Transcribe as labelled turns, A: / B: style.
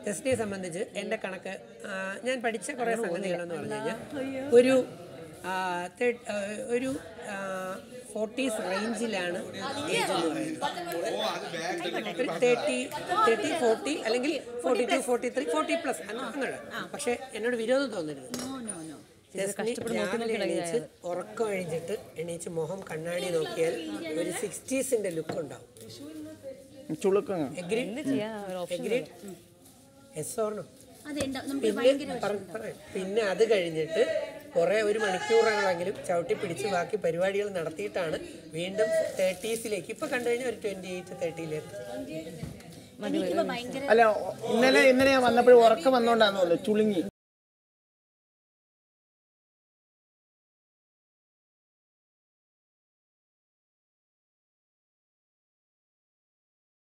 A: ടെസ്റ്റിനെ സംബന്ധിച്ച് എൻ്റെ കണക്ക് ആ, ഞാൻ പഠിച്ച കുറേ സംഗതികളെന്ന് പറഞ്ഞു കഴിഞ്ഞാൽ ഒരു ആ, തേ- ആ, ഒരു ഫോർട്ടീസ് റേഞ്ചിലാണ് ഏജ് എന്ന് പറയുന്നത് ഒരു തേർട്ടി തേർട്ടി ഫോർട്ടി അല്ലെങ്കിൽ forty two forty three forty plus അങ്ങനെ പക്ഷേ എന്നോട് വിരോധം തോന്നരുത് ജസ്മി രാവിലെ എണീച്ച് ഉറക്കം എഴുതിട്ട് എണീച്ച് മുഖം കണ്ണാടി നോക്കിയാൽ ഒരു സിക്സ്റ്റീസിന്റെ ലുക്ക് ഉണ്ടാവും
B: ചുളുക്കം
A: എഗ്രീഡ് എസ് ഓർണോ
C: അതെ ഉണ്ടാവും. നമുക്ക്
A: പിന്നെ പറ- പറയാം. പിന്നെ അത് കഴിഞ്ഞിട്ട് കുറെ ഒരു മണിക്കൂറുകളെങ്കിലും ചവിട്ടി പിടിച്ച് ബാക്കി പരിപാടികൾ നടത്തിയിട്ടാണ് വീണ്ടും തേർട്ടീസിലേക്ക് ഇപ്പൊ കണ്ടു കഴിഞ്ഞാൽ ഒരു ട്വന്റി എയ്റ്റ് തേർട്ടിയിലേക്ക്
C: എനിക്കിപ്പോ ഭയങ്കര
B: അല്ല ഇന്നലെ ഇന്നലെ ഞാൻ വന്നപ്പോഴും ഉറക്കം വന്നോണ്ടാന്നല്ലോ ചുളുങ്ങി